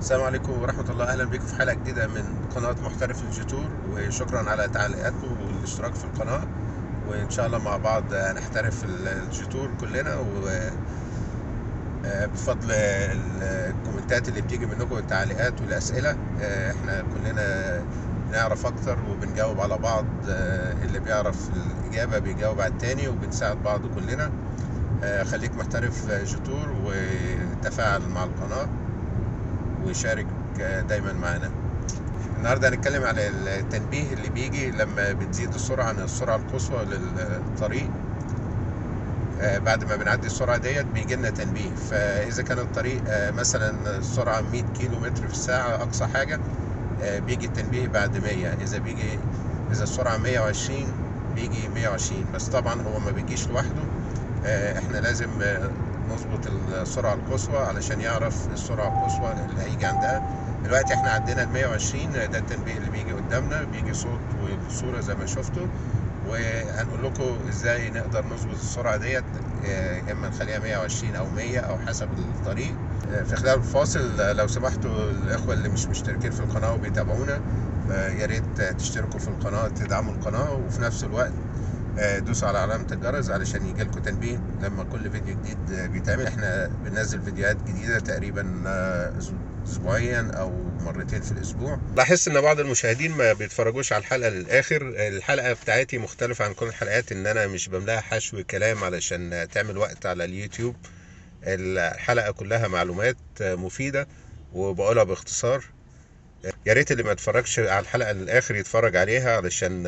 السلام عليكم ورحمة الله أهلا بكم في حلقة جديدة من قناة محترف الجيتور وشكرا على تعليقاتكم والاشتراك في القناة وإن شاء الله مع بعض نحترف الجيتور كلنا و بفضل الكومنتات اللي بتيجي منكم والتعليقات والأسئلة احنا كلنا نعرف أكتر وبنجاوب على بعض اللي بيعرف الإجابة بيجاوب على التاني وبنساعد بعض كلنا خليك محترف جيتور وتفاعل مع القناة ويشارك دايما معنا النهارده هنتكلم على التنبيه اللي بيجي لما بتزيد السرعه عن السرعه القصوى للطريق بعد ما بنعدي السرعه ديت بيجي لنا تنبيه فاذا كان الطريق مثلا السرعه 100 كيلو متر في الساعه اقصى حاجه بيجي التنبيه بعد 100 اذا بيجي اذا السرعه 120 بيجي 120 بس طبعا هو ما بيجيش لوحده احنا لازم نظبط السرعة القصوى علشان يعرف السرعة القصوى اللي هيجي عندها دلوقتي احنا عندنا ال 120 ده التنبيه اللي بيجي قدامنا بيجي صوت والصورة زي ما شفتوا وهنقول لكم ازاي نقدر نظبط السرعة ديت اما نخليها 120 او 100 او حسب الطريق في خلال الفاصل لو سمحتوا الاخوة اللي مش مشتركين في القناة وبيتابعونا يا ريت تشتركوا في القناة تدعموا القناة وفي نفس الوقت دوسوا على علامة الجرس علشان يجي لكم تنبيه لما كل فيديو جديد بيتعمل احنا بننزل فيديوهات جديدة تقريبا اسبوعيا او مرتين في الاسبوع لاحظت ان بعض المشاهدين ما بيتفرجوش على الحلقة للاخر الحلقة بتاعتي مختلفة عن كل الحلقات ان انا مش بملاها حشو كلام علشان تعمل وقت على اليوتيوب الحلقة كلها معلومات مفيدة وبقولها باختصار يا ريت اللي ما اتفرجش على الحلقة للاخر يتفرج عليها علشان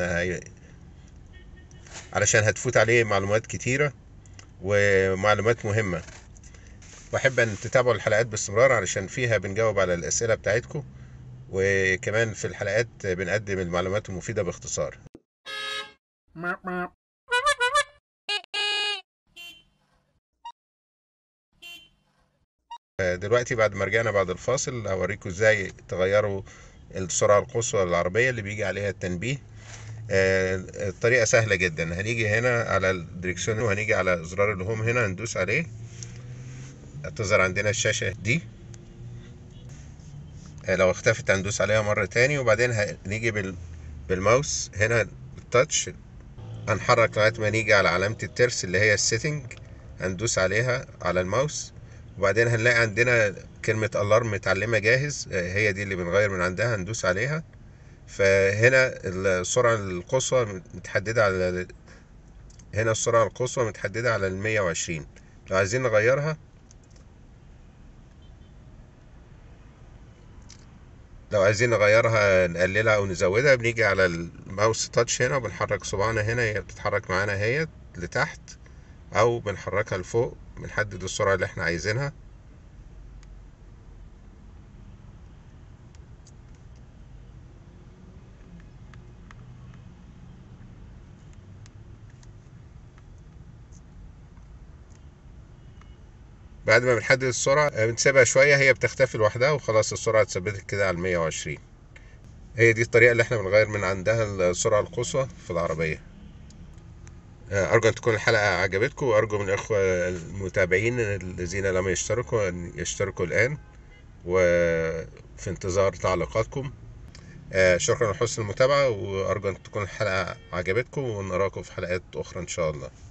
علشان هتفوت عليه معلومات كتيرة ومعلومات مهمة واحب ان تتابعوا الحلقات باستمرار علشان فيها بنجاوب على الاسئلة بتاعتكم وكمان في الحلقات بنقدم المعلومات المفيدة باختصار دلوقتي بعد ما رجعنا بعد الفاصل هوريكم ازاي تغيروا السرعة القصوى للعربية اللي بيجي عليها التنبيه الطريقة سهلة جدا هنيجي هنا على الدريكسيون وهنيجي على زرار الهوم هنا هندوس عليه هتظهر عندنا الشاشة دي لو اختفت هندوس عليها مرة تاني وبعدين هنيجي بالماوس هنا بالتاتش هنحرك لغاية ما نيجي على علامة الترس اللي هي السيتنج هندوس عليها على الماوس وبعدين هنلاقي عندنا كلمة الارم متعلمة جاهز هي دي اللي بنغير من عندها هندوس عليها فهنا السرعة القصوى متحددة على هنا السرعة القصوى متحددة على المية وعشرين لو عايزين نغيرها لو عايزين نغيرها نقللها او نزودها بنيجي على الماوس تاتش هنا وبنحرك صباعنا هنا هي بتتحرك معانا اهيت لتحت او بنحركها لفوق بنحدد السرعة اللي احنا عايزينها بعد ما بنحدد السرعة بنسيبها شوية هي بتختفي لوحدها وخلاص السرعة اتثبتت كده على المية وعشرين هي دي الطريقة اللي احنا بنغير من عندها السرعة القصوى في العربية أرجو أن تكون الحلقة عجبتكم وأرجو من الإخوة المتابعين الذين لم يشتركوا أن يشتركوا الآن وفي انتظار تعليقاتكم شكرا لحسن المتابعة وأرجو أن تكون الحلقة عجبتكم ونراكم في حلقات أخرى إن شاء الله